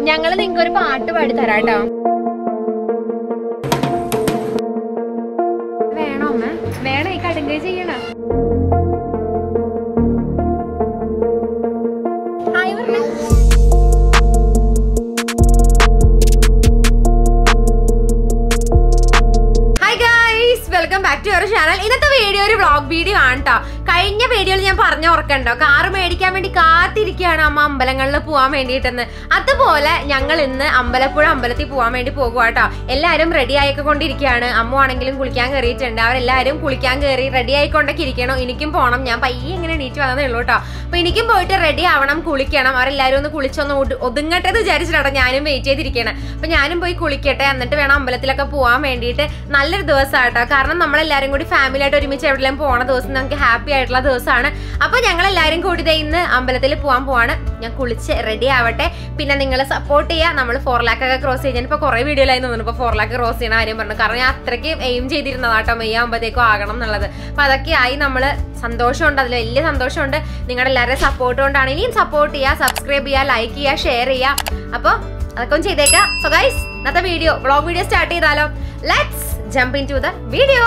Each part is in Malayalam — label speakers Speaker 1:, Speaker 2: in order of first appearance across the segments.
Speaker 1: ഞങ്ങള് നിങ്ങൾക്ക് ഒരു പാട്ട് പാടി തരാട്ടോ വേണോ അമ്മ വേണം ഈ കടുങ്കൈ ചെയ്യണം ഹായ് പറഞ്ഞേ hi guys welcome back to your channel ഇന്നത്തെ വീഡിയോ ഒരു വ്ളോഗ് വീഡിയോ ആണ് കേട്ടോ കഴിഞ്ഞ വീഡിയോയിൽ ഞാൻ പറഞ്ഞ ഓർക്കണ്ടോ കാറ് മേടിക്കാൻ വേണ്ടി കാത്തിരിക്കുകയാണ് അമ്മ അമ്പലങ്ങളിൽ പോകാൻ വേണ്ടിയിട്ടെന്ന് അതുപോലെ ഞങ്ങൾ ഇന്ന് അമ്പലപ്പുഴ അമ്പലത്തിൽ പോകാൻ വേണ്ടി പോകുക കേട്ടോ എല്ലാവരും റെഡി ആയിക്കെ കൊണ്ടിരിക്കുകയാണ് അമ്മ ആണെങ്കിലും കുളിക്കാൻ കയറിയിട്ടുണ്ട് അവരെല്ലാവരും കുളിക്കാൻ കയറി റെഡി ആയിക്കൊണ്ടൊക്കെ ഇരിക്കണം എനിക്കും പോകണം ഞാൻ പയ്യെ ഇങ്ങനെ എണീറ്റ് വന്നതേ ഉള്ളൂ കേട്ടോ അപ്പൊ എനിക്കും പോയിട്ട് റെഡി ആവണം കുളിക്കണം അവരെല്ലാവരും ഒന്ന് കുളിച്ചൊന്ന് ഒതു- ഒതുങ്ങട്ടെ എന്ന് വിചാരിച്ചിട്ടാണ് ഞാനും വെയിറ്റ് ചെയ്തിരിക്കണം അപ്പൊ ഞാനും പോയി കുളിക്കട്ടെ എന്നിട്ട് വേണം അമ്പലത്തിലൊക്കെ പോകാൻ വേണ്ടിയിട്ട് നല്ലൊരു ദിവസമാണ് കേട്ടോ കാരണം നമ്മളെല്ലാരും കൂടി ഫാമിലി ആയിട്ട് ഒരുമിച്ച് എവിടെയെങ്കിലും പോണ ദിവസം നമുക്ക് ഹാപ്പി ആയിട്ടുള്ള ദിവസമാണ് അപ്പൊ ഞങ്ങൾ എല്ലാവരും കൂടി ദേ ഇന്ന് അമ്പലത്തിൽ പോകാൻ പോവാണ് ഞാൻ കുളിച്ച് റെഡി ആവട്ടെ പിന്നെ നിങ്ങൾ സപ്പോർട്ട് ചെയ്യുക നമ്മൾ ഫോർ ലാക്ക് ഒക്കെ ക്രോസ് ചെയ്യാൻ ഇപ്പൊ കുറെ വീഡിയോയിലായി തോന്നുന്നു ഇപ്പൊ ഫോർ ലാക്ക് ക്രോസ് ചെയ്യുന്ന കാര്യം പറഞ്ഞു കാരണം ഞാൻ അത്രയ്ക്ക് എയിം ചെയ്തിരുന്നതാട്ടോ മെയ് ആകുമ്പോഴത്തേക്കും ആകണം എന്നുള്ളത് അപ്പൊ അതൊക്കെ ആയി നമ്മള് സന്തോഷമുണ്ട് അതിൽ വലിയ സന്തോഷമുണ്ട് നിങ്ങളുടെ എല്ലാവരുടെയും സപ്പോർട്ട് കൊണ്ടാണ് ഇനിയും സപ്പോർട്ട് ചെയ്യുക സബ്സ്ക്രൈബ് ചെയ്യുക ലൈക്ക് ചെയ്യുക ഷെയർ ചെയ്യുക അപ്പോൾ അതൊക്കെ ഒന്ന് ചെയ്തേക്കാം സോ ഗൈസ് ഇന്നത്തെ വീഡിയോ വ്ളോഗ് വീഡിയോ സ്റ്റാർട്ട് ചെയ്താലോ let's jump into the video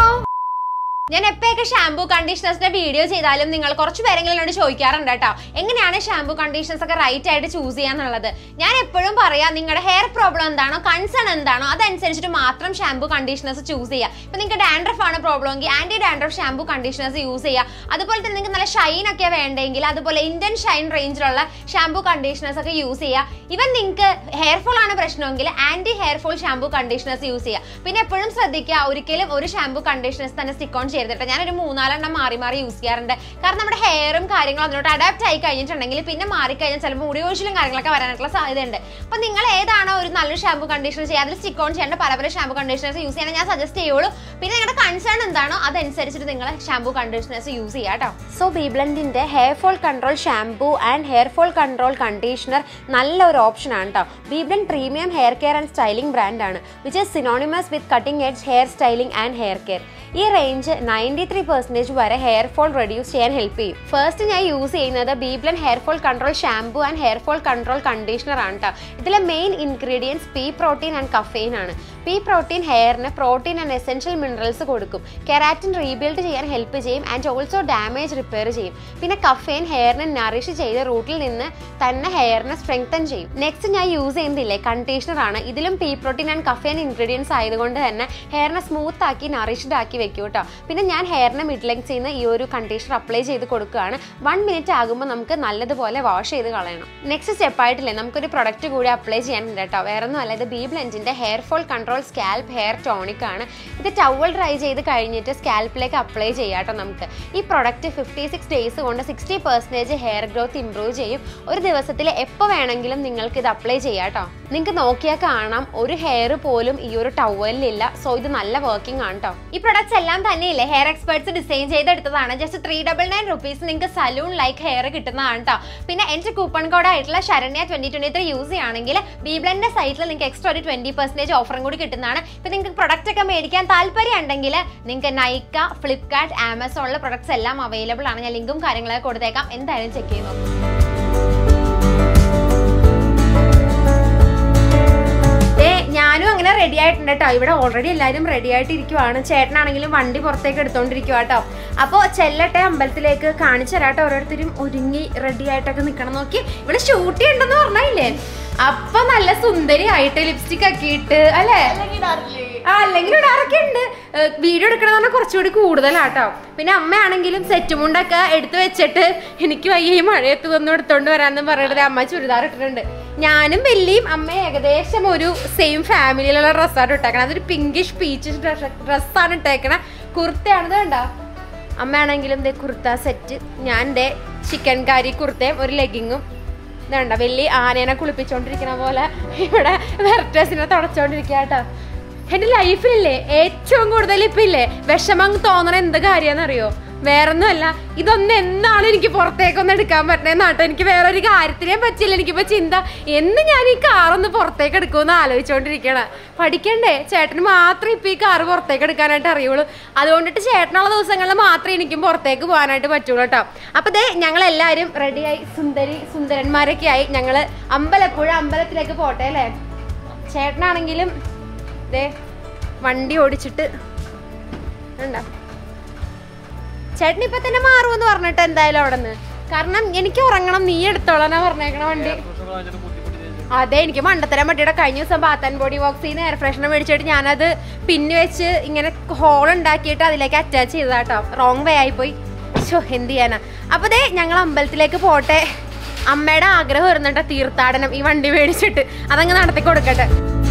Speaker 1: ഞാൻ എപ്പോഴൊക്കെ ഷാംപൂ കണ്ടീഷണേഴ്സിന്റെ വീഡിയോ ചെയ്താലും നിങ്ങൾ കുറച്ച് പേരെങ്കിലും എന്നോട് ചോദിക്കാറുണ്ട് കേട്ടോ എങ്ങനെയാണ് ഷാംപൂ കണ്ടീഷണേഴ്സ് ഒക്കെ റൈറ്റ് ആയിട്ട് ചൂസ് ചെയ്യാന്നുള്ളത് ഞാൻ എപ്പോഴും പറയാം നിങ്ങളുടെ ഹെയർ പ്രോബ്ലം എന്താണോ കൺസേൺ എന്താണോ അതനുസരിച്ചിട്ട് മാത്രം ഷാംപൂ കണ്ടീഷണേഴ്സ് ചൂസ് ചെയ്യുക ഇപ്പൊ നിങ്ങൾക്ക് ഡാൻഡ്രഫ് ആണ് പ്രോബ്ലം എങ്കിൽ anti dandruff shampoo conditioners use ചെയ്യുക അതുപോലെ തന്നെ നിങ്ങൾക്ക് നല്ല ഷൈൻ ഒക്കെ വേണ്ടെങ്കിൽ അതുപോലെ ഇന്ത്യൻ ഷൈൻ റേഞ്ചിലുള്ള ഷാംപൂ കണ്ടീഷണേഴ്സ് ഒക്കെ യൂസ് ചെയ്യുക ഇവൻ നിങ്ങൾക്ക് ഹെയർ ഫോൾ ആണ് പ്രശ്നമെങ്കിൽ anti hair fall shampoo conditioners use ചെയ്യുക പിന്നെ എപ്പോഴും ശ്രദ്ധിക്കുക ഒരിക്കലും ഒരു ഷാംപൂ കണ്ടീഷണേഴ്സ് തന്നെ സ്റ്റിക്ക് ഓൺ ചെയ്തിട്ട് ഞാനൊരു മൂന്നാലെണ്ണം മാറി മാറി യൂസ് ചെയ്യാറുണ്ട് കാരണം നമ്മുടെ ഹെയറും കാര്യങ്ങളും അതിനോട് അഡാപ്റ്റ് ആയി കഴിഞ്ഞിട്ടുണ്ടെങ്കിൽ പിന്നെ മാറിക്കഴിഞ്ഞാൽ ചിലപ്പോൾ മുടി ഒഴിച്ചിലും കാര്യങ്ങളൊക്കെ വരാനായിട്ടുള്ള സാധ്യതയുണ്ട് അപ്പൊ നിങ്ങൾ ഏതാണോ ഒരു നല്ലൊരു ഷാംപൂ കണ്ടീഷണർ ചെയ്യുക അതിൽ സ്റ്റിക്ക് ഓൺ ചെയ്യേണ്ട പല പല ഷാംപൂ കണ്ടീഷണേഴ്സ് യൂസ് ചെയ്യാൻ ഞാൻ സജസ്റ്റ് ചെയ്യുള്ളൂ പിന്നെ നിങ്ങളുടെ കൺസേൺ എന്താണോ അതനുസരിച്ചിട്ട് നിങ്ങൾ ഷാംപൂ കണ്ടീഷണേഴ്സ് യൂസ് ചെയ്യുക കേട്ടോ സോ ബീബ്ലൻഡിന്റെ hair fall control shampoo and hair fall control conditioner നല്ലൊരു ഓപ്ഷൻ ആണ് കേട്ടോ BBlunt premium hair care and styling brand ആണ് which is synonymous with cutting edge hair styling and hair care ഈ റേഞ്ച് നയൻറ്റി ത്രീ പെർസെൻറ്റേജ് വരെ ഹെയർ ഫോൾ റെഡ്യൂസ് ചെയ്യാൻ ഹെൽപ്പ് ചെയ്യും ഫസ്റ്റ് ഞാൻ യൂസ് ചെയ്യുന്നത് BBlunt hair fall control shampoo and hair fall control conditioner ആണ് കേട്ടോ ഇതിലെ main ingredients P protein and caffeine ആണ് പീ പ്രോട്ടീൻ ഹെയറിന് പ്രോട്ടീൻ ആൻഡ് എസെൻഷ്യൽ മിനറൽസ് കൊടുക്കും കെരാറ്റിൻ റീബിൽഡ് ചെയ്യാൻ ഹെൽപ്പ് ചെയ്യും ആൻഡ് ഓൾസോ ഡാമേജ് റിപ്പയർ ചെയ്യും പിന്നെ കഫെയിൻ ഹെയറിനെ നറിഷ് ചെയ്ത് റൂട്ടിൽ നിന്ന് തന്നെ ഹെയറിനെ സ്ട്രെങ്തൻ ചെയ്യും നെക്സ്റ്റ് ഞാൻ യൂസ് ചെയ്യുന്നില്ലേ കണ്ടീഷണർ ആണ് ഇതിലും pea protein and caffeine ingredients ആയതുകൊണ്ട് തന്നെ ഹെയറിനെ സ്മൂത്ത് ആക്കി നറിഷ്ഡ് ആക്കി വെക്കും കേട്ടോ പിന്നെ ഞാൻ ഹെയറിനെ മിഡ് ലെങ്ത് ചെയ്യുന്ന ഈ ഒരു കണ്ടീഷണർ അപ്ലൈ ചെയ്ത് കൊടുക്കുകയാണ് വൺ മിനിറ്റ് ആകുമ്പോൾ നമുക്ക് നല്ലതുപോലെ വാഷ് ചെയ്ത് കളയണം നെക്സ്റ്റ് സ്റ്റെപ്പ് ആയിട്ടില്ലേ നമുക്കൊരു പ്രൊഡക്റ്റ് കൂടി അപ്ലൈ ചെയ്യാനുണ്ട് കേട്ടോ വേറെ ഒന്നും അല്ല ഇത് ബി ബ്ലെൻഡിന്റെ hair fall control scalp hair tonic ആണ് ഇത് ടവൽ ഡ്രൈ ചെയ്ത് കഴിഞ്ഞിട്ട് സ്കാൽപ്പിലേക്ക് അപ്ലൈ ചെയ്യാം കേട്ടോ നമുക്ക് ഈ പ്രൊഡക്റ്റ് ഫിഫ്റ്റി സിക്സ് ഡേയ്സ് കൊണ്ട് sixty percentage hair growth improve ചെയ്യും ഒരു ദിവസത്തിൽ എപ്പോൾ വേണമെങ്കിലും നിങ്ങൾക്ക് ഇത് അപ്ലൈ ചെയ്യാം കേട്ടോ നിങ്ങൾക്ക് നോക്കിയാൽ കാണാം ഒരു ഹെയർ പോലും ഈ ഒരു ടവലിലില്ല സോ ഇത് നല്ല വർക്കിംഗ് ആണ് കേട്ടോ ഈ പ്രൊഡക്ട്സ് എല്ലാം തന്നെയില്ലേ ഹെയർ എക്സ്പേർട്സ് ഡിസൈൻ ചെയ്തെടുത്തതാണ് just three double nine rupees നിങ്ങൾക്ക് സലൂൺ ലൈക്ക് ഹെയർ കിട്ടുന്നതാണ് കേട്ടോ പിന്നെ എൻ്റെ കൂപ്പൺ കോഡ് ആയിട്ടുള്ള Saranya twenty twenty three use ചെയ്യുകയാണെങ്കിൽ ബീബ്ലൻ്റെ സൈറ്റിൽ നിങ്ങൾക്ക് എക്സ്ട്രാ ഒരു ട്വന്റി പെർസെൻറ്റേജ് ഓഫറും കൂടി കിട്ടുന്നതാണ് ഇപ്പം നിങ്ങൾക്ക് പ്രൊഡക്റ്റ് ഒക്കെ മേടിക്കാൻ താല്പര്യം ഉണ്ടെങ്കിൽ നിങ്ങൾക്ക് നൈക്ക ഫ്ലിപ്കാർട്ട് ആമസോണിലെ പ്രൊഡക്ട്സ് എല്ലാം അവൈലബിൾ ആണ് ഞാൻ ലിങ്കും കാര്യങ്ങളൊക്കെ കൊടുത്തേക്കാം എന്തായാലും ചെക്ക് ചെയ്ത് നോക്കും ഏ ഞാനും അങ്ങനെ റെഡി ആയിട്ടുണ്ട് കേട്ടോ ഇവിടെ ഓൾറെഡി എല്ലാവരും റെഡി ആയിട്ട് ഇരിക്കുവാണ് ചേട്ടനാണെങ്കിലും വണ്ടി പുറത്തേക്ക് എടുത്തോണ്ടിരിക്കുക കേട്ടോ അപ്പോൾ ചെല്ലട്ടെ അമ്പലത്തിലേക്ക് കാണിച്ചു തരാട്ടോ ഓരോരുത്തരും ഒരുങ്ങി റെഡി ആയിട്ടൊക്കെ നിൽക്കണം നോക്കി ഇവിടെ ഷൂട്ട് ചെയ്യണ്ടെന്ന് പറഞ്ഞില്ലേ അപ്പൊ നല്ല സുന്ദരി ആയിട്ട് ലിപ്സ്റ്റിക് ഒക്കെ ഇട്ട് അല്ലേ ആ അല്ലെങ്കിൽ ഇടാറൊക്കെ ഉണ്ട് വീഡിയോ എടുക്കണമെന്ന് പറഞ്ഞാൽ കുറച്ചുകൂടി കൂടുതലാട്ടോ പിന്നെ അമ്മയാണെങ്കിലും സെറ്റ് മുണ്ടൊക്കെ എടുത്തു വെച്ചിട്ട് എനിക്ക് വയ്യ ഈ മഴയത്ത് വന്ന് എടുത്തോണ്ട് വരാന്ന് പറഞ്ഞിട്ട് അമ്മ ചുരിദാർ ഇട്ടിട്ടുണ്ട് ഞാനും വെല്ലിയും അമ്മ ഏകദേശം ഒരു സെയിം ഫാമിലിയിലുള്ള ഡ്രസ്സാണ് ഇട്ടേക്കണത് അതൊരു പിങ്കിഷ് പീച്ച് ഡ്രസ്സാണ് ഇട്ടേക്കണത് കുർത്തയാണിത് കണ്ടോ അമ്മയാണെങ്കിലും ദേ കുർത്ത സെറ്റ് ഞാൻ ദേ ചിക്കൻ കറി കുർത്തയും ഒരു ലെഗിങ്ങും ഇതുണ്ട വലിയ ആനേനെ കുളിപ്പിച്ചോണ്ടിരിക്കുന്ന പോലെ ഇവിടെ വെർട്ടേഴ്സിനെ തുടച്ചോണ്ടിരിക്കുക കേട്ടോ എൻ്റെ ലൈഫിലില്ലേ ഏറ്റവും കൂടുതൽ ഇപ്പം ഇല്ലേ വിഷമം തോന്നണ എന്ത് കാര്യമാണെന്നറിയോ വേറൊന്നുമല്ല ഇതൊന്നും എന്നാണ് എനിക്ക് പുറത്തേക്കൊന്ന് എടുക്കാൻ പറ്റണേന്നാട്ടോ എനിക്ക് വേറെ ഒരു കാര്യത്തിനേം പറ്റില്ല എനിക്കിപ്പോ ചിന്ത എന്ന് ഞാൻ ഈ കാറൊന്ന് പുറത്തേക്ക് എടുക്കുമെന്ന് ആലോചിച്ചുകൊണ്ടിരിക്കണ പഠിക്കണ്ടേ ചേട്ടന് മാത്രമേ ഇപ്പൊ ഈ കാറ് പുറത്തേക്ക് എടുക്കാനായിട്ട് അറിയുള്ളൂ അതുകൊണ്ടിട്ട് ചേട്ടനുള്ള ദിവസങ്ങളിൽ മാത്രമേ എനിക്കും പുറത്തേക്ക് പോകാനായിട്ട് പറ്റുള്ളൂ കേട്ടോ അപ്പൊ ദേ ഞങ്ങൾ എല്ലാവരും റെഡിയായി സുന്ദരി സുന്ദരന്മാരൊക്കെ ആയി ഞങ്ങള് അമ്പലപ്പുഴ അമ്പലത്തിലേക്ക് പോട്ടെ അല്ലേ ചേട്ടനാണെങ്കിലും ദേ വണ്ടി ഓടിച്ചിട്ട് ഉണ്ടോ ചേട്ടൻ ഇപ്പൊ തന്നെ മാറുമെന്ന് പറഞ്ഞിട്ട് എന്തായാലും അവിടെ നിന്ന് കാരണം എനിക്ക് ഉറങ്ങണം നീ എടുത്തോളാനാ പറഞ്ഞേക്കണ വണ്ടി അതെ എനിക്ക് മണ്ടത്തരം വണ്ടിയുടെ കഴിഞ്ഞ ദിവസം ബാത്തൻ ബോഡി ബോക്സിൽ നിന്ന് എയർ ഫ്രഷ്നർ മേടിച്ചിട്ട് ഞാനത് പിന്ന് വെച്ച് ഇങ്ങനെ ഹോൾ ഉണ്ടാക്കിയിട്ട് അതിലേക്ക് അറ്റാച്ച് ചെയ്തതാട്ടോ റോങ് വേ ആയിപ്പോയി ഷോ എന്ത് ചെയ്യാനാ അപ്പൊ ദേ ഞങ്ങൾ അമ്പലത്തിലേക്ക് പോട്ടെ അമ്മയുടെ ആഗ്രഹം വരുന്നുണ്ട് തീർത്ഥാടനം ഈ വണ്ടി മേടിച്ചിട്ട് അതങ്ങ് നടത്തി കൊടുക്കട്ടെ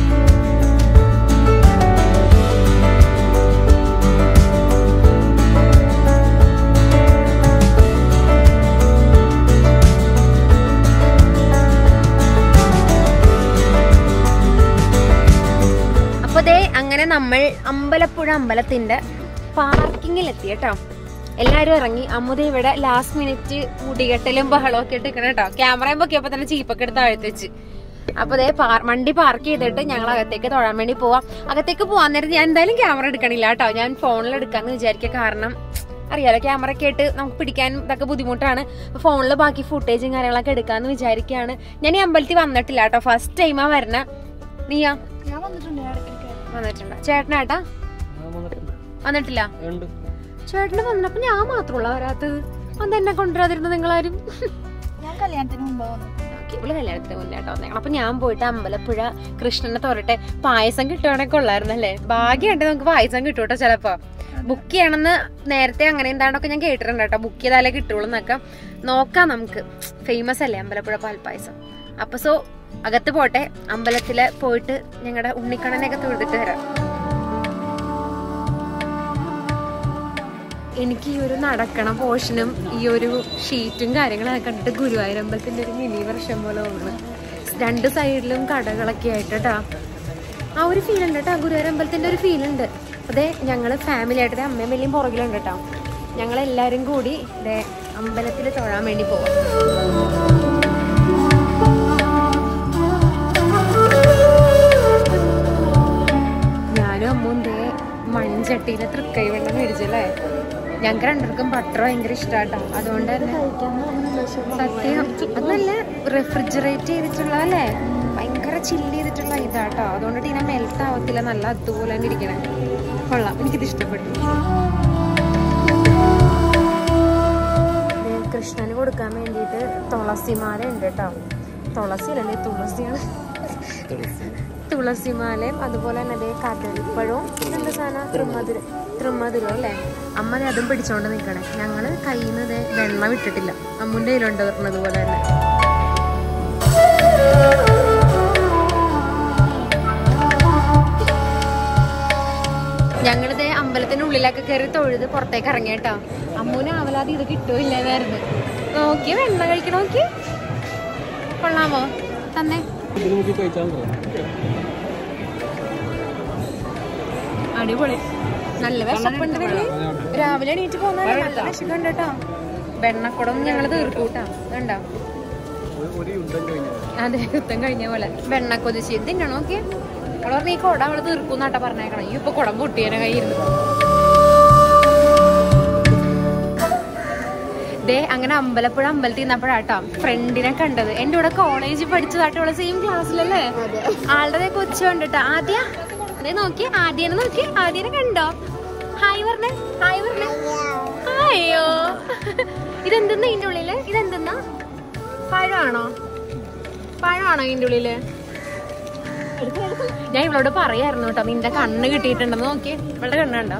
Speaker 1: അപ്പൊ ദേ അങ്ങനെ നമ്മൾ അമ്പലപ്പുഴ അമ്പലത്തിന്റെ പാർക്കിങ്ങിൽ എത്തി കേട്ടോ എല്ലാരും ഇറങ്ങി അമ്മുദ ഇവിടെ ലാസ്റ്റ് മിനിറ്റ് മുടികെട്ടലും ബഹളവും ഒക്കെ ഇട്ട് കേട്ടോ ക്യാമറയും പൊക്കിയപ്പോ തന്നെ ചീപ്പൊക്കെ എടുത്ത് അഴുത്ത് വെച്ച് അപ്പൊ ദേ പാർ- വണ്ടി പാർക്ക് ചെയ്തിട്ട് ഞങ്ങൾ അകത്തേക്ക് തൊഴാൻ വേണ്ടി പോവാം അകത്തേക്ക് പോവാൻ നേരത്ത് ഞാൻ എന്തായാലും ക്യാമറ എടുക്കണില്ല കേട്ടോ ഞാൻ ഫോണിൽ എടുക്കാന്ന് വിചാരിക്കുക കാരണം അറിയാലോ ക്യാമറ ഒക്കെ ആയിട്ട് നമുക്ക് പിടിക്കാനും ഇതൊക്കെ ബുദ്ധിമുട്ടാണ് ഫോണിൽ ബാക്കി ഫുട്ടേജും കാര്യങ്ങളൊക്കെ എടുക്കാന്ന് വിചാരിക്കുകയാണ് ഞാൻ ഈ അമ്പലത്തിൽ വന്നിട്ടില്ല കേട്ടോ ഫസ്റ്റ് ടൈമാ വരണ നീയാ
Speaker 2: ഞാൻ വന്നിട്ടുണ്ട് ഞാൻ ഇടയ്ക്കിടയ്ക്ക്
Speaker 1: വന്നിട്ടുണ്ട് ചേട്ടനാട്ടാ വന്നിട്ടില്ല ചേട്ടന് വന്നപ്പോ ഞാൻ മാത്രമുള്ള വരാത്തത് അതെന്നെ കൊണ്ടുവരാതിരുന്നു നിങ്ങളാരും
Speaker 2: ഞാൻ കല്യാണത്തിന് മുമ്പ് വന്നു
Speaker 1: ഓക്കേ, ഇവള് കല്യാണത്തിന് മുന്നേ കേട്ടോ വന്നേക്കണം അപ്പൊ ഞാൻ പോയിട്ട് അമ്പലപ്പുഴ കൃഷ്ണനെ തോരട്ടെ പായസം കിട്ടുവാണെങ്കിൽ കൊള്ളായിരുന്നല്ലേ ഭാഗ്യമുണ്ട് നമുക്ക് പായസം കിട്ടും കേട്ടോ ചിലപ്പോ ബുക്ക് ചെയ്യണമെന്ന് നേരത്തെ അങ്ങനെ എന്താണ്ടൊക്കെ ഞാൻ കേട്ടിട്ടുണ്ട് കേട്ടോ ബുക്ക് ചെയ്താലേ കിട്ടുള്ളൂ എന്നൊക്കെ നോക്കാം നമുക്ക് ഫേമസ് അല്ലേ അമ്പലപ്പുഴ പാൽപ്പായസം അപ്പൊ സോ അകത്ത് പോട്ടെ അമ്പലത്തില് പോയിട്ട് ഞങ്ങളുടെ ഉണ്ണിക്കണ്ണനെയൊക്കെ തൊഴുതിട്ട് വരാം എനിക്ക് ഈ ഒരു നടക്കണ പോർഷനും ഈ ഒരു ഷീറ്റും കാര്യങ്ങളൊക്കെ കണ്ടിട്ട് ഗുരുവായൂരമ്പലത്തിന്റെ ഒരു മിനി വർഷം പോലെ തോന്നുന്നു രണ്ട് സൈഡിലും കടകളൊക്കെ ആയിട്ട് കേട്ടാ ആ ഒരു ഫീൽ ഉണ്ട് കേട്ടോ ഗുരുവായൂരമ്പലത്തിന്റെ ഒരു ഫീൽ ഉണ്ട് അതെ ഞങ്ങള് ഫാമിലി ആയിട്ട് ദേ അമ്മയും വലിയും പുറകിലുണ്ട് കേട്ടോ ഞങ്ങൾ എല്ലാരും കൂടി ഇതേ അമ്പലത്തിൽ തൊഴാൻ വേണ്ടി പോവാം ഞാനും അമ്മും ദേ മൺചട്ടിയിലെ തൃക്കൈ വെള്ളം മേടിച്ചല്ലേ ഞങ്ങൾക്ക് രണ്ടുപേർക്കും ബട്ടർ ഭയങ്കര ഇഷ്ടാട്ടോ അതുകൊണ്ട് തന്നെ സത്യം അത് നല്ല റെഫ്രിജറേറ്റ് ചെയ്തിട്ടുള്ള അല്ലേ ഭയങ്കര ചില്ല് ചെയ്തിട്ടുള്ള ഇതാട്ടോ അതുകൊണ്ട് ഇതിനെ മെൽറ്റ് ആവത്തില്ല നല്ല അതുപോലെ തന്നെ ഇരിക്കണേ കൊള്ളാം എനിക്കിത് ഇഷ്ടപ്പെട്ടു ദേ, കൃഷ്ണന് കൊടുക്കാൻ വേണ്ടിയിട്ട് തുളസിമാല ഉണ്ട് കേട്ടോ തുളസി അല്ലേ തുളസിയാണ് തുളസിമാലയും അതുപോലെ തന്നെ അതേ കദളിപ്പഴവും എന്താ സാധനം തൃമധുരം തൃമധുരം അല്ലേ അമ്മ ദേ അതും പിടിച്ചോണ്ട് നിൽക്കണേ ഞങ്ങള് കയ്യിൽ നിന്ന് ദേ വെള്ളം ഇട്ടിട്ടില്ല അമ്മുന്റെ കയ്യിലുണ്ട് പറഞ്ഞത് പോലെ തന്നെ ഞങ്ങളിത് അമ്പലത്തിന്റെ ഉള്ളിലൊക്കെ കയറി തൊഴുത് പുറത്തേക്ക് ഇറങ്ങി കേട്ടോ അമ്മൂന് ആവലാതെ ഇത് കിട്ടുമോ ഇല്ലാതായിരുന്നു നോക്കി വെണ്ണ കഴിക്കണം നോക്കി കൊള്ളാമോ തന്നെ അടിപൊളി നല്ല വിശപ്പുണ്ട് വലിയ രാവിലെ എണീറ്റ് പോകുന്ന നല്ല വിശക്കുണ്ട് കേട്ടോ വെണ്ണക്കുടം ഞങ്ങള് തീർക്കൂട്ടാ ഇതുണ്ടോ അതെ യുദ്ധം കഴിഞ്ഞ പോലെ വെണ്ണക്കൊതിച്ച് തിന്നണോ നോക്കിയേ അവള് പറഞ്ഞ ഈ കുടം അവള് തീർക്കൂന്നാട്ടാ പറഞ്ഞേക്കണം ഈ ഇപ്പൊ കുടം പൊട്ടിയനെ കയ്യിരുന്നു ദേ അങ്ങനെ അമ്പലപ്പുഴ അമ്പലത്തിൽ നിന്നപ്പോഴാട്ടോ ഫ്രണ്ടിനെ കണ്ടത് എന്റെ കൂടെ കോളേജിൽ പഠിച്ചതാട്ടോ അവളെ സെയിം ക്ലാസ്സിലല്ലേ ആളുടെ ദേ കൊച്ചു കണ്ടിട്ടാ ആദ്യ ദേ നോക്കി ആദ്യനെ നോക്കി ആദ്യനെ കണ്ടോ ഹായ് പറഞ്ഞേ ഹായ് പറഞ്ഞേ ഹായോ ഇതെന്തെന്നാ ഇതിന്റെ ഉള്ളില് ഇതെന്തെന്നാ പഴമാണോ പഴമാണോ ഇതിന്റെ ഉള്ളില് ഞാൻ ഇവളോട് പറയായിരുന്നു കേട്ടോ നിന്റെ കണ്ണ് കിട്ടിയിട്ടുണ്ടെന്ന് നോക്കി ഇവളുടെ കണ്ണ് കണ്ടോ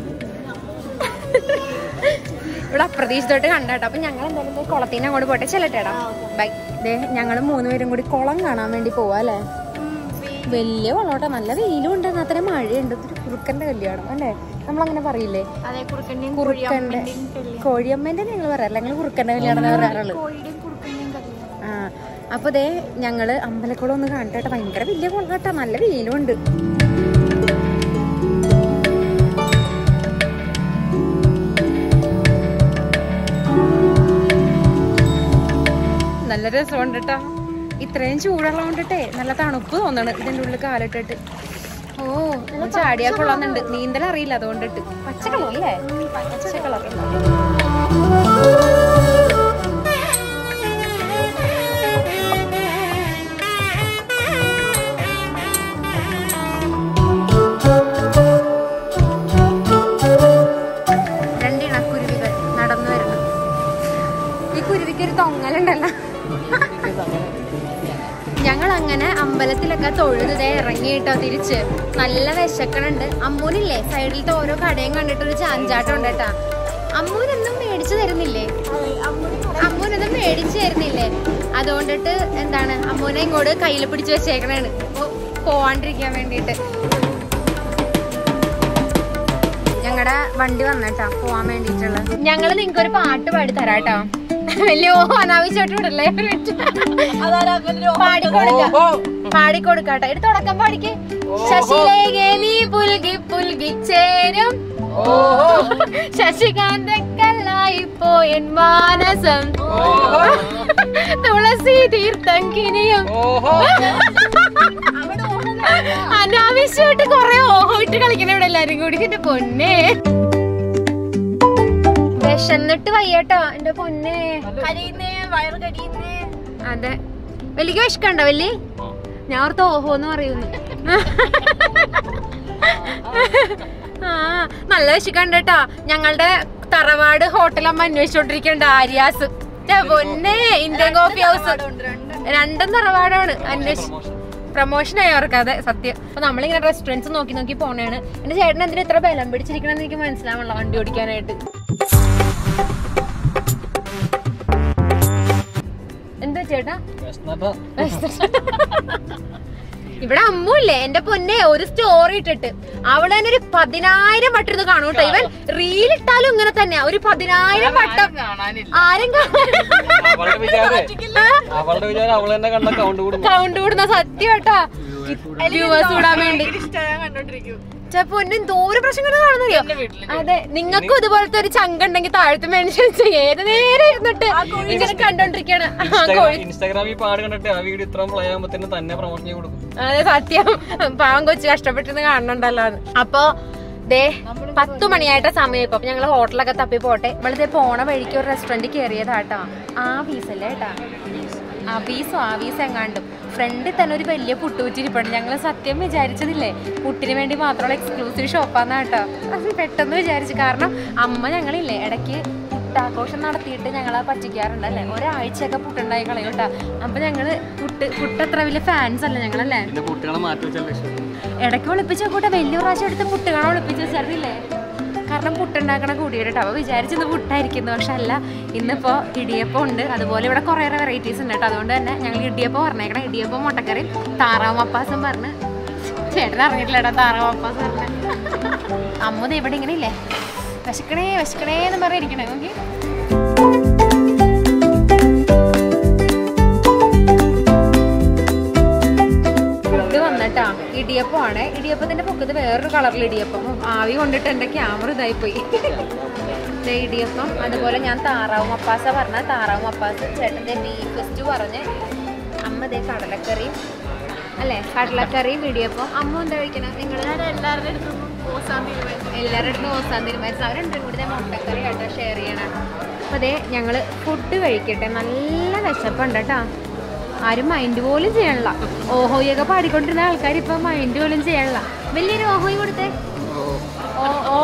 Speaker 1: ഇവിടെ അപ്രതീക്ഷിതമായിട്ട് കണ്ടാട്ടോ അപ്പൊ ഞങ്ങൾ എന്തായാലും ദേ കുളത്തിന് അങ്ങോട്ട് പോട്ടെ ചെല്ലട്ടേടാ ബൈ ദേ ഞങ്ങൾ മൂന്നുപേരും കൂടി കുളം കാണാൻ വേണ്ടി പോവാ അല്ലേ വലിയ കുളോട്ടോ നല്ല വെയിലും ഉണ്ട് അത്ര മഴയുണ്ട് ഇതൊരു കുറുക്കന്റെ കല്യാണം അല്ലേ നമ്മളങ്ങനെ പറയില്ലേ
Speaker 2: അതെ കുറുക്കന്റെയും
Speaker 1: കുറുക്കന്റെ കോഴിയമ്മേന്റെ നിങ്ങൾ പറയാറില്ല ഞങ്ങൾ കുറുക്കന്റെ കല്യാണം എന്ന് പറയാറുള്ളൂ
Speaker 2: കോഴിയുടെയും കുറുക്കന്റെയും കല്യാണം
Speaker 1: ആ അപ്പൊ ദേ ഞങ്ങള് അമ്പലക്കുളം ഒന്ന് കാണട്ടെ ഭയങ്കര വലിയ കുളം കേട്ടോ നല്ല വെയിലും ഉണ്ട് നല്ല രസമുണ്ട് കേട്ടോ ഇത്രയും ചൂടുള്ളതുകൊണ്ടിട്ടേ നല്ല തണുപ്പ് തോന്നണ് ഇതിന്റെ ഉള്ളിൽ കാലിട്ടിട്ട് ഓ ഒന്ന് ചാടിയാ കൊള്ളാന്നുണ്ട് നീന്തൽ അറിയില്ല അതുകൊണ്ടിട്ട് പച്ച കളർ അല്ലേ പച്ച കളർ രണ്ടിണക്കുരുവികൾ നടന്നു വരുന്നു ഈ കുരുവിക്ക് ഒരു തൊങ്ങലുണ്ടല്ലോ ഞങ്ങൾ അങ്ങനെ അമ്പലത്തിലൊക്കെ തൊഴുതേ ഇറങ്ങിയിട്ടോ തിരിച്ച് നല്ല വിശക്കണുണ്ട് അമ്മൂനില്ലേ സൈഡിലത്തെ ഓരോ കടയും കണ്ടിട്ട് ഒരു ചാഞ്ചാട്ടം ഉണ്ട് കേട്ടാ അമ്മൂനൊന്നും മേടിച്ചു തരുന്നില്ലേ അമ്മൂനൊന്നും മേടിച്ചു തരുന്നില്ലേ അതുകൊണ്ടിട്ട് എന്താണ് അമ്മൂനെ ഇങ്ങോട്ട് കയ്യിൽ പിടിച്ചു വെച്ചേക്കണാണ് പോ- പോവാണ്ടിരിക്കാൻ വേണ്ടിയിട്ട് ഞങ്ങളുടെ വണ്ടി വന്നിട്ടാ പോവാൻ വേണ്ടിട്ടുള്ള ഞങ്ങള് നിങ്ങക്ക് ഒരു പാട്ട് പാടി തരാട്ടോ വലിയ ഓ അനാവശ്യമായിട്ട് വിടല്ലേ ഒരു മിനിറ്റ്. പാടിക്കൊടുക്ക പാടിക്കൊടുക്കാട്ടെ ഇത് തുടക്കം പാടിക്ക് ശശിലേഖേ നീ പുൽകി പുൽകി ചേരും ശശികാന്തക്കല്ലായി പോയൻ മാനസം തുളസി തീർത്ഥം കിനിയും അനാവശ്യമായിട്ട് കൊറേ ഓഹോ ഇട്ട് കളിക്കണ ഇവിടെ എല്ലാരും കൂടി എന്റെ പൊന്നെ വിശന്നിട്ട് വയ്യട്ടോ എന്റെ പൊന്നെ
Speaker 2: കരയുന്നേ വയറ് കടിയുന്നേ
Speaker 1: അതെ വലിയ വിശക്കണ്ടോ വലിയ ഞാൻ ഓർത്ത് ഓഹോ എന്ന് പറയുന്നു ആ നല്ല വിശക്കണ്ട് കേട്ടോ ഞങ്ങളുടെ തറവാട് ഹോട്ടലമ്മ അന്വേഷിച്ചോണ്ടിരിക്കണ്ട ആര്യാസ് ഛെ, പൊന്നെ ഇന്ത്യൻ കോഫി ഹൗസ് രണ്ടും തറവാടാണ് അന്വേഷി പ്രൊമോഷൻ ആയി അവർക്ക് അതെ സത്യം അപ്പൊ നമ്മളിങ്ങനെ റെസ്റ്റോറൻറ്റ്സ് നോക്കി നോക്കി പോണേണ് എന്റെ ചേട്ടൻ എന്തിനാ ഇത്ര ബലം പിടിച്ചിരിക്കണെന്ന് എനിക്ക് മനസ്സിലാവണല്ലോ വണ്ടി ഓടിക്കാനായിട്ട് എന്താ ചേട്ടാ ഇവിടെ അമ്മുല്ലേ എന്റെ പൊന്നെ ഒരു സ്റ്റോറി ഇട്ടിട്ട് അവള് തന്നെ ഒരു പതിനായിരം വട്ടം ഇത് കാണും കേട്ടോ ഇവൻ റീൽ ഇട്ടാലും ഇങ്ങനെ തന്നെയാ ഒരു പതിനായിരം വട്ടം ആരും
Speaker 3: അവളുടെ വിചാരേ അവളുടെ വിചാരം അവൾ തന്നെ കണ്ട കൗണ്ട് കൂടും
Speaker 1: കൗണ്ട് കൂടുന്ന സത്യം കേട്ടാ വ്യൂവേഴ്സ് വിടാൻ വേണ്ടി
Speaker 2: കണ്ടോണ്ടിരിക്കും
Speaker 1: ഛെ, പൊന്നും ദൂര പ്രശ്നങ്ങൾ കാണുന്നറിയോ അതെ നിങ്ങൾക്കും ഇതുപോലത്തെ ഒരു ചങ്ക ഉണ്ടെങ്കിൽ താഴത്ത് മെൻഷൻ ചെയ്യ ഏത് നേരെ ഇരുന്നിട്ട് ഇങ്ങനെ കണ്ടോണ്ടിരിക്കാണ് ആ, കോഴി
Speaker 3: ഇൻസ്റ്റാഗ്രാമിൽ പാട് കണ്ടിട്ട് ആ വീഡിയോ ഇത്രയും പ്ലേ ആകുമ്പോഴത്തേനും തന്നെ പ്രൊമോഷൻ ചെയ്ത് കൊടുക്കും
Speaker 1: അതെ സത്യം പാവം കൊച്ചു കഷ്ടപ്പെട്ടിരുന്ന് കാണുന്നുണ്ടല്ലോ അത്. അപ്പൊ ദേ പത്തു മണിയായിട്ട് സമയം ഇപ്പൊ അപ്പൊ ഞങ്ങള് ഹോട്ടലൊക്കെ തപ്പി പോട്ടെ നമ്മളിതേ പോണ വഴിക്ക് ഒരു റെസ്റ്റോറന്റ് കയറിയതാട്ടോ ആവീസല്ലേ ഏട്ടാ ആവീസോ ആവീസ് എങ്ങാണ്ടും ഫ്രണ്ടിൽ തന്നെ ഒരു വലിയ പുട്ടുകുറ്റിരിപ്പുണ്ട് ഞങ്ങൾ സത്യം വിചാരിച്ചതില്ലേ പുട്ടിന് വേണ്ടി മാത്രമുള്ള എക്സ്ക്ലൂസീവ് ഷോപ്പാന്ന് കേട്ടോ അത് പെട്ടെന്ന് വിചാരിച്ചു കാരണം അമ്മ ഞങ്ങളില്ലേ ഇടയ്ക്ക് പുട്ടാഘോഷം നടത്തിയിട്ട് ഞങ്ങളെ പറ്റിക്കാറുണ്ട് അല്ലേ ഒരാഴ്ചയൊക്കെ പുട്ടുണ്ടായി കളയൂട്ടാ അപ്പൊ ഞങ്ങള് പുട്ട് പുട്ട് അത്ര വലിയ ഫാൻസ് അല്ല ഞങ്ങളല്ലേ
Speaker 3: പിന്നെ കുട്ടികളെ മാറ്റി വെച്ചാൽ ലക്ഷ്യം
Speaker 1: ഇടയ്ക്ക് ഒളിപ്പിച്ച കൂട്ടെ വലിയ പ്രാവശ്യം എടുത്ത് പുട്ടുകളെ ഒളിപ്പിച്ച് വെച്ചായിരുന്നില്ലേ കാരണം പുട്ടുണ്ടാക്കണ കൂടിയിട്ട് അവ വിചാരിച്ചത് പുട്ടായിരിക്കുന്നു പക്ഷെ അല്ല ഇന്നിപ്പോ ഇടിയപ്പം ഉണ്ട് അതുപോലെ ഇവിടെ കുറേ വെറൈറ്റീസ് ഉണ്ട് കേട്ടോ അതുകൊണ്ട് തന്നെ ഞങ്ങൾ ഇടിയപ്പം പറഞ്ഞേക്കണം ഇടിയപ്പം മുട്ടക്കറി താറാവ് മപ്പാസും പറഞ്ഞ് ചേട്ടൻ അറിഞ്ഞിട്ടില്ല കേട്ടോ താറാവ് മപ്പാസ് പറഞ്ഞ അമ്മ ദേ ഇവിടെ ഇങ്ങനെ ഇല്ലേ വിശക്കണേ വിശക്കണേ എന്ന് പറഞ്ഞിരിക്കണേ നോക്കി ഇത് വന്നിട്ടാ ഇടിയപ്പമാണ് ഇടിയപ്പത്തിന്റെ പൊക്കത്ത് വേറൊരു കളറിൽ ഇടിയപ്പം ആവി കൊണ്ടിട്ട് എന്റെ ക്യാമറ ഇതായി പോയി ദേ ഇടിയപ്പം അതുപോലെ ഞാൻ താറാവ് മപ്പാസ പറഞ്ഞ താറാവ് മപ്പാസ് ചേട്ടന്റെ ബീഫ് സ്റ്റു പറഞ്ഞ് അമ്മ ദേ കടലക്കറിയും അല്ലേ കടലക്കറിയും ഇടിയപ്പം അമ്മ എന്താ കഴിക്കണ നിങ്ങൾ
Speaker 2: എല്ലാവരുടെ അടുത്തും പോസാൻ തീരുമാനിച്ചു
Speaker 1: എല്ലാവരുടെ അടുത്തും ഓസാൻ തീരുമാനിച്ചു അവർ രണ്ടും കൂടി ദേ മുട്ടക്കറി ആട്ടോ ഷെയർ ചെയ്യണം അപ്പൊ അതെ ഞങ്ങള് ഫുഡ് കഴിക്കട്ടെ നല്ല വിശപ്പുണ്ട് കേട്ടോ ആരും മൈൻഡ് പോലും ചെയ്യണില്ല ഓഹോയൊക്കെ പാടിക്കൊണ്ടിരുന്ന ആൾക്കാർ ഇപ്പൊ മൈൻഡ് പോലും ചെയ്യണില്ല വലിയൊരു ഓഹോയി കൊടുത്തേ ഓ ഓ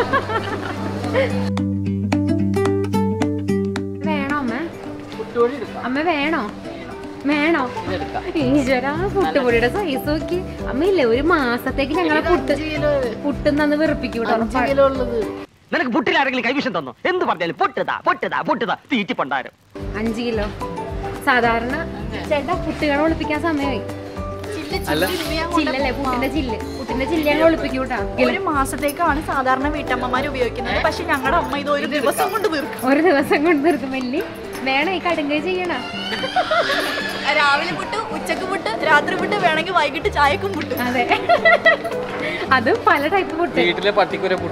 Speaker 1: വേണോ അമ്മ അമ്മ വേണോ വേണോ ഈശ്വര പുട്ടുപൊടിയുടെ സൈസ് നോക്കി അമ്മയില്ലേ ഒരു മാസത്തേക്ക് ഞങ്ങളെ പുട്ട് പുട്ടുന്നന്ന് വെറുപ്പിക്കൂട്ടോ
Speaker 2: കിലോ ഉള്ളത്
Speaker 4: നിനക്ക് പുട്ടിൽ ആരെങ്കിലും കൈവിഷം തന്നു എന്ത് പറഞ്ഞാലും പൊട്ടുതാ പൊട്ടുതാ പൊട്ടുതാ തീറ്റി പണ്ടാരം
Speaker 1: അഞ്ച് കിലോ സാധാരണ ചേട്ടാ പുട്ടുകളെ ഒളിപ്പിക്കാൻ സമയമായി ചില്ലല്ലേ പുട്ടിന്റെ ചില്ല് പുട്ടിന്റെ ചില്ല് ഞങ്ങൾ ഒളിപ്പിക്കൂട്ടാ
Speaker 2: ഒരു മാസത്തേക്കാണ് സാധാരണ വീട്ടമ്മമാർ ഉപയോഗിക്കുന്നത് പക്ഷെ ഞങ്ങളുടെ അമ്മ ഇത് ഒരു ദിവസം കൊണ്ട് തീർക്കും
Speaker 1: ഒരു ദിവസം കൊണ്ട് തീർക്കും വലിയ വേണം ഈ കടുങ്കൈ ചെയ്യണ
Speaker 2: രാവിലെ പുട്ട് ഉച്ച ഉച്ചക്ക് പുട്ട് രാത്രി പുട്ട് വേണമെങ്കിൽ വൈകിട്ട് ചായക്കും പുട്ട്
Speaker 1: അതെ അത് പല ടൈപ്പ് പുട്ട്
Speaker 3: വീട്ടിലെ പട്ടിക്കുര പൊട്ടി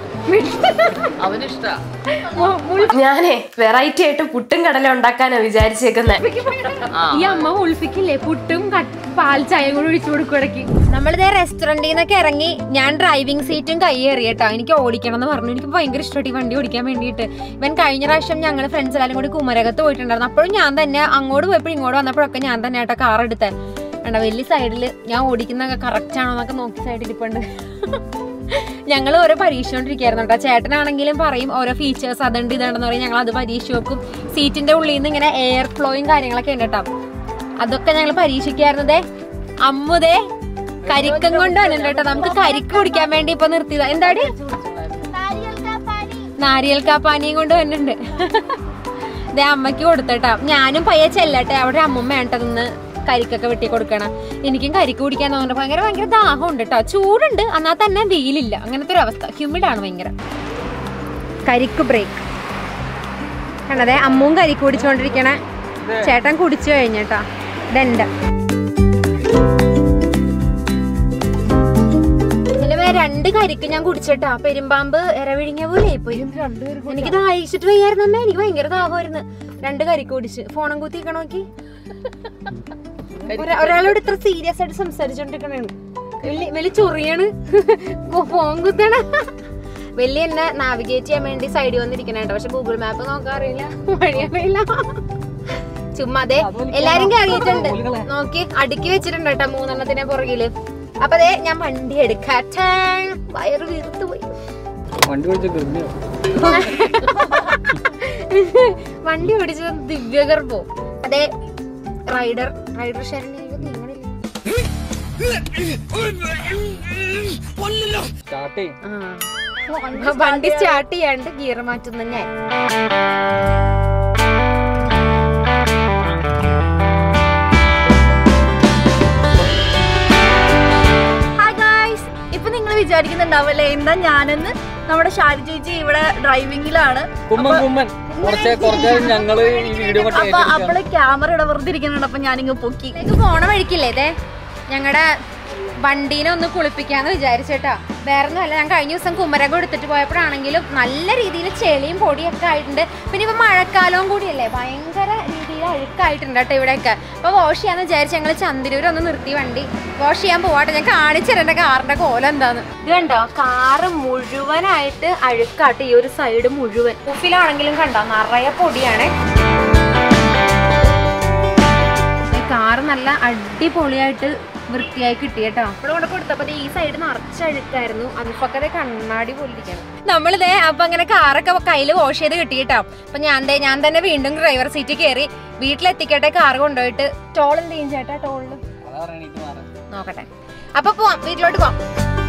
Speaker 5: ഞാനേ വെറൈറ്റി ആയിട്ട് പുട്ടും കടല ഉണ്ടാക്കാനാ വിചാരിച്ചേക്കുന്നത്
Speaker 1: ഈ അമ്മ ഉൾപ്പിക്കില്ലേ പുട്ടും കട്ട്- പാൽ ചായയും കൂടി ഒഴിച്ചു കൊടുക്കുടക്കി നമ്മളിതേ റെസ്റ്റോറന്റിൽ നിന്നൊക്കെ ഇറങ്ങി ഞാൻ ഡ്രൈവിംഗ് സീറ്റും കൈ ഏറിയട്ടോ എനിക്ക് ഓടിക്കണം എന്ന് പറഞ്ഞു എനിക്ക് ഭയങ്കര ഇഷ്ടമായിട്ട് ഈ വണ്ടി ഓടിക്കാൻ വേണ്ടിയിട്ട് ഇവൻ കഴിഞ്ഞ പ്രാവശ്യം ഞങ്ങൾ ഫ്രണ്ട്സ് എല്ലാവരും കൂടി കുമരകത്ത് പോയിട്ടുണ്ടായിരുന്നു അപ്പോഴും ഞാൻ തന്നെ അങ്ങോട്ട് പോയപ്പോഴും ഇങ്ങോട്ട് വന്നപ്പോഴൊക്കെ ഞാൻ തന്നെ ആട്ടോ കാർ എടുത്തേ വേണ്ട വലിയ സൈഡിൽ ഞാൻ ഓടിക്കുന്ന കറക്റ്റ് ആണോ എന്നൊക്കെ നോക്കി സൈഡിൽ ഇരിപ്പുണ്ട് ഞങ്ങൾ ഓരോ പരീക്ഷിച്ചോണ്ടിരിക്കായിരുന്നു കേട്ടോ ചേട്ടനാണെങ്കിലും പറയും ഓരോ ഫീച്ചേഴ്സ് അതുണ്ട് ഇതാണെന്ന് പറയും ഞങ്ങൾ അത് പരീക്ഷ വെക്കും സീറ്റിന്റെ ഉള്ളിൽ നിന്ന് ഇങ്ങനെ എയർ ഫ്ലോയും കാര്യങ്ങളൊക്കെ ഉണ്ട് കേട്ടോ അതൊക്കെ ഞങ്ങൾ പരീക്ഷിക്കായിരുന്നതേ അമ്മുതേ കരിക്കം കൊണ്ട് വന്നിട്ടുണ്ട് കേട്ടോ നമുക്ക് കരിക്ക് കുടിക്കാൻ വേണ്ടി ഇപ്പൊ നിർത്തിയതാ എന്താടി നാരിയൽ കാപ്പാനിയും കൊണ്ട് വന്നിട്ടുണ്ട് ഇതേ അമ്മയ്ക്ക് കൊടുത്തട്ടാ ഞാനും പയ്യെ ചെല്ലട്ടെ അവിടെ അമ്മമ്മ വേണ്ടതെന്ന് കരിക്കൊക്കെ വെട്ടി കൊടുക്കണം എനിക്കും കരിക്ക് കുടിക്കാൻ തോന്നുന്നുണ്ട് ഭയങ്കര ഭയങ്കര ദാഹമുണ്ട് കേട്ടോ ചൂടുണ്ട് എന്നാൽ തന്നെ വെയിലില്ല അങ്ങനത്തെ ഒരു അവസ്ഥ ഹ്യൂമിഡാണ് ഭയങ്കര കരിക്ക് ബ്രേക്ക് കണ്ടതേ അമ്മും കരിക്ക് കുടിച്ചുകൊണ്ടിരിക്കണേ ചേട്ടൻ കുടിച്ചു കഴിഞ്ഞേട്ടാ ഇതെന്റെ ഇതിലെ രണ്ട് കരിക്ക് ഞാൻ കുടിച്ചിട്ടാ പെരുമ്പാമ്പ് ഇരവിഴിഞ്ഞ പോലെ പോയി എനിക്ക് ദാഹിച്ചിട്ട് വയ്യായിരുന്നമ്മേ എനിക്ക് ഭയങ്കര ദാഹമായിരുന്നു രണ്ട് കരിക്ക് കുടിച്ച് ഫോണും കുത്തിക്കണ നോക്കി ഒരാ- ഒരാളോട് ഇത്ര സീരിയസ് ആയിട്ട് സംസാരിച്ചോണ്ടിരിക്കണേ വലിയ വലിയ ചൊറിയാണ് ഫോൺ കുത്തണ വലിയ എന്നെ നാവിഗേറ്റ് ചെയ്യാൻ വേണ്ടി സൈഡിൽ വന്നിരിക്കണേട്ടോ പക്ഷെ ഗൂഗിൾ മാപ്പ് നോക്കാൻ അറിയില്ല വഴിയറിയില്ല ചുമ്മാ അതെ എല്ലാരും കയറിയിട്ടുണ്ട് നോക്കി അടുക്കി വെച്ചിട്ടുണ്ട് കേട്ടോ മൂന്നെണ്ണത്തിനെ പുറകില് അപ്പൊ അതെ ഞാൻ വണ്ടി എടുക്കാട്ടെ വയറ് വീർത്ത് പോയി
Speaker 3: വണ്ടി ഓടിച്ച ഗർഭിണിയോ
Speaker 1: വണ്ടി ഓടിച്ചത് ദിവ്യഗർഭോ അതെ റൈഡർ റൈഡർ ശരണി നിങ്ങളില്ല
Speaker 3: സ്റ്റാർട്ട് ചെയ്യും
Speaker 1: ആ. വണ്ടി സ്റ്റാർട്ട് ചെയ്യാണ്ട് ഗിയർ മാറ്റുന്ന ഞാൻ
Speaker 2: ഹായ് ഗായ്സ് ഇപ്പൊ നിങ്ങൾ വിചാരിക്കുന്നുണ്ടാവല്ലേ എന്താ ഞാനെന്ന് നമ്മുടെ ഷാരി ചേച്ചി ഇവിടെ ഡ്രൈവിംഗിലാണ്
Speaker 3: കുമ്മൻ കുമ്മൻ കുറച്ച് കുറച്ച് നേരം ഞങ്ങള് ഈ വീഡിയോ കൊണ്ട്
Speaker 2: അപ്പൊ അവള് ക്യാമറ ഇവിടെ വെറുതെ ഇരിക്കുന്നുണ്ട് അപ്പൊ ഞാനിങ്ങ് പൊക്കി
Speaker 1: ഇതിലേക്ക് പോണ വഴിക്കില്ലേ ഇതേ ഞങ്ങളുടെ വണ്ടീനെ ഒന്ന് കുളിപ്പിക്കാന്ന് വിചാരിച്ചേട്ടാ വേറെ ഒന്നുമല്ല ഞാൻ കഴിഞ്ഞ ദിവസം കുമരകം എടുത്തിട്ട് പോയപ്പോഴാണെങ്കിലും നല്ല രീതിയിൽ ചെളിയും പൊടിയൊക്കെ ആയിട്ടുണ്ട് പിന്നെ ഇപ്പൊ മഴക്കാലവും കൂടിയല്ലേ ഭയങ്കര രീതിയിൽ അഴുക്കായിട്ടുണ്ട് കേട്ടോ ഇവിടെയൊക്കെ അപ്പൊ വാഷ് ചെയ്യാന്ന് വിചാരിച്ച് ഞങ്ങൾ ചന്ദിരൂർ ഒന്ന് നിർത്തി വണ്ടി വാഷ് ചെയ്യാൻ പോവാട്ടെ ഞാൻ കാണിച്ചു തരാം എൻ്റെ കാറിന്റെ കോലം എന്താന്ന് ഇത് കണ്ടോ കാറ് മുഴുവനായിട്ട് അഴുക്കാട്ട് ഈ ഒരു സൈഡ് മുഴുവൻ ഉഫിലാണെങ്കിലും കണ്ടോ നിറയെ പൊടിയാണേ കാറ് നല്ല അടിപൊളിയായിട്ട് വൃത്തിയായി കിട്ടി കേട്ടോ ഇവിടെ കൊണ്ട് കൊടുത്തപ്പോ ദേ ഈ സൈഡ് നിറച്ചഴുക്കായിരുന്നു അതിപ്പൊക്കെ കണ്ണാടി പോലിരിക്കണം നമ്മളിതേ അപ്പൊ അങ്ങനെ കാറൊക്കെ കയ്യിൽ വാഷ് ചെയ്ത് കിട്ടി കേട്ടോ അപ്പൊ ഞാൻ ദേ ഞാൻ തന്നെ വീണ്ടും ഡ്രൈവർ സീറ്റിൽ കയറി വീട്ടിലെത്തിക്കട്ടെ കാർ കൊണ്ടുപോയിട്ട് ടോൾ എന്ത് ചെയ്യും ചേട്ടാ ടോളില്
Speaker 3: അതാ പറയണേ ഇത് മാറാൻ
Speaker 1: നോക്കട്ടെ അപ്പൊ പോവാം വീട്ടിലോട്ട് പോവാം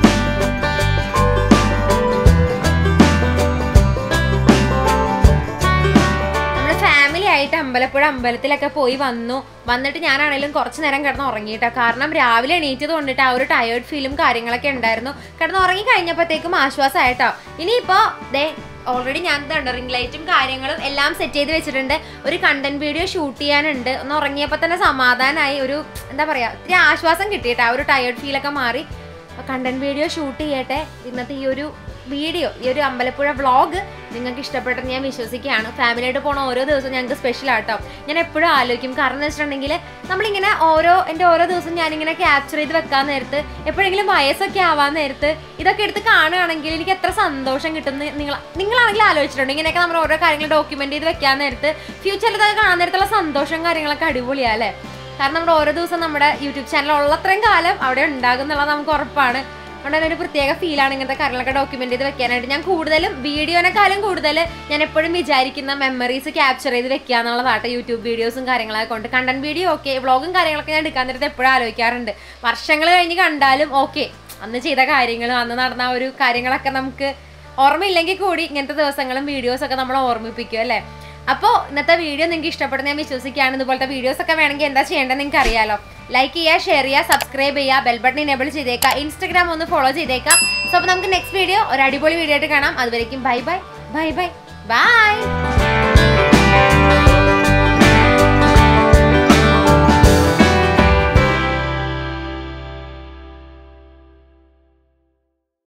Speaker 1: നമ്മള് ഫാമിലി ആയിട്ട് അമ്പലപ്പുഴ അമ്പലത്തിലൊക്കെ പോയി വന്നു വന്നിട്ട് ഞാനാണെങ്കിലും കുറച്ച് നേരം കിടന്ന് ഉറങ്ങിയിട്ടോ കാരണം രാവിലെ എണീറ്റത് കൊണ്ടിട്ട് ആ ഒരു ടയേർഡ് ഫീലും കാര്യങ്ങളൊക്കെ ഉണ്ടായിരുന്നു കിടന്ന് ഉറങ്ങി കഴിഞ്ഞപ്പോഴത്തേക്കും ആശ്വാസമായിട്ടോ ഇനിയിപ്പോ ദേ ഓൾറെഡി ഞാൻ റിംഗ് ലൈറ്റും കാര്യങ്ങളും എല്ലാം സെറ്റ് ചെയ്ത് വെച്ചിട്ടുണ്ട് ഒരു കണ്ടന്റ് വീഡിയോ ഷൂട്ട് ചെയ്യാനുണ്ട് ഒന്ന് ഉറങ്ങിയപ്പോൾ തന്നെ സമാധാനമായി ഒരു എന്താ പറയാ ഇത്തിരി ആശ്വാസം കിട്ടിയിട്ട് ആ ഒരു ടയേർഡ് ഫീലൊക്കെ മാറി കണ്ടന്റ് വീഡിയോ ഷൂട്ട് ചെയ്യട്ടെ ഇന്നത്തെ ഈ ഒരു വീഡിയോ ഈ ഒരു അമ്പലപ്പുഴ വ്ളോഗ് നിങ്ങൾക്ക് ഇഷ്ടപ്പെട്ടെന്ന് ഞാൻ വിശ്വസിക്കുകയാണ് ഫാമിലിയായിട്ട് പോണ ഓരോ ദിവസവും ഞങ്ങൾക്ക് സ്പെഷ്യൽ ആട്ടോ ഞാൻ എപ്പോഴും ആലോചിക്കും കാരണം എന്ന് വെച്ചിട്ടുണ്ടെങ്കിൽ നമ്മളിങ്ങനെ ഓരോ എൻ്റെ ഓരോ ദിവസം ഞാനിങ്ങനെ ക്യാപ്ചർ ചെയ്ത് വെക്കാൻ നേരത്ത് എപ്പോഴെങ്കിലും വയസ്സൊക്കെ ആവാൻ നേരത്ത് ഇതൊക്കെ എടുത്ത് കാണുകയാണെങ്കിൽ എനിക്ക് എത്ര സന്തോഷം കിട്ടുന്ന നിങ്ങൾ നിങ്ങളാണെങ്കിൽ ആലോചിച്ചിട്ടുണ്ട് ഇങ്ങനെയൊക്കെ നമ്മൾ ഓരോ കാര്യങ്ങൾ ഡോക്യുമെന്റ് ചെയ്ത് വെക്കാൻ നേരത്ത് ഫ്യൂച്ചറിൽ ഇതൊക്കെ കാണാൻ നേരത്തുള്ള സന്തോഷം കാര്യങ്ങളൊക്കെ അടിപൊളിയാ അല്ലേ കാരണം നമ്മുടെ ഓരോ ദിവസം നമ്മുടെ യൂട്യൂബ് ചാനൽ ഉള്ളത്രയും കാലം അവിടെ ഉണ്ടാകും എന്നുള്ളത് നമുക്ക് ഉറപ്പാണ് അതുകൊണ്ട് തന്നെ ഒരു പ്രത്യേക ഫീലാണ് ഇങ്ങനത്തെ കാര്യങ്ങളൊക്കെ ഡോക്യുമെന്റ് ചെയ്ത് വെക്കാനായിട്ട് ഞാൻ കൂടുതലും വീഡിയോനെക്കാളും കൂടുതൽ ഞാൻ എപ്പോഴും വിചാരിക്കുന്ന മെമ്മറീസ് ക്യാപ്ചർ ചെയ്ത് വെക്കുക എന്നുള്ളതാട്ടെ യൂട്യൂബ് വീഡിയോസും കാര്യങ്ങളൊക്കെ കൊണ്ട് കണ്ടന്റ് വീഡിയോ ഓക്കെ വ്ളോഗും കാര്യങ്ങളൊക്കെ ഞാൻ എടുക്കാൻ നേരത്തെ എപ്പോഴും ആലോചിക്കാറുണ്ട് വർഷങ്ങൾ കഴിഞ്ഞ് കണ്ടാലും ഓക്കെ അന്ന് ചെയ്ത കാര്യങ്ങളും അന്ന് നടന്ന ആ ഒരു കാര്യങ്ങളൊക്കെ നമുക്ക് ഓർമ്മയില്ലെങ്കിൽ കൂടി ഇങ്ങനത്തെ ദിവസങ്ങളും വീഡിയോസൊക്കെ നമ്മൾ ഓർമ്മിപ്പിക്കും അല്ലേ അപ്പോൾ ഇന്നത്തെ വീഡിയോ നിങ്ങൾക്ക് ഇഷ്ടപ്പെടുന്ന ഞാൻ വിശ്വസിക്കുകയാണ് ഇതുപോലത്തെ വീഡിയോസ് ഒക്കെ വേണമെങ്കിൽ എന്താ ചെയ്യേണ്ടത് നിങ്ങൾക്ക് അറിയാലോ ലൈക്ക് ചെയ്യുക ഷെയർ ചെയ്യുക സബ്സ്ക്രൈബ് ചെയ്യുക ബെൽ ബട്ടൺ ഇനേബിൾ ചെയ്തേക്കുക ഇൻസ്റ്റാഗ്രാം ഒന്ന് ഫോളോ ചെയ്തേക്കാം സോ അപ്പോൾ നമുക്ക് നെക്സ്റ്റ് വീഡിയോ ഒരു അടിപൊളി വീഡിയോ ആയിട്ട് കാണാം അതുവരേക്കും bye bye bye bye by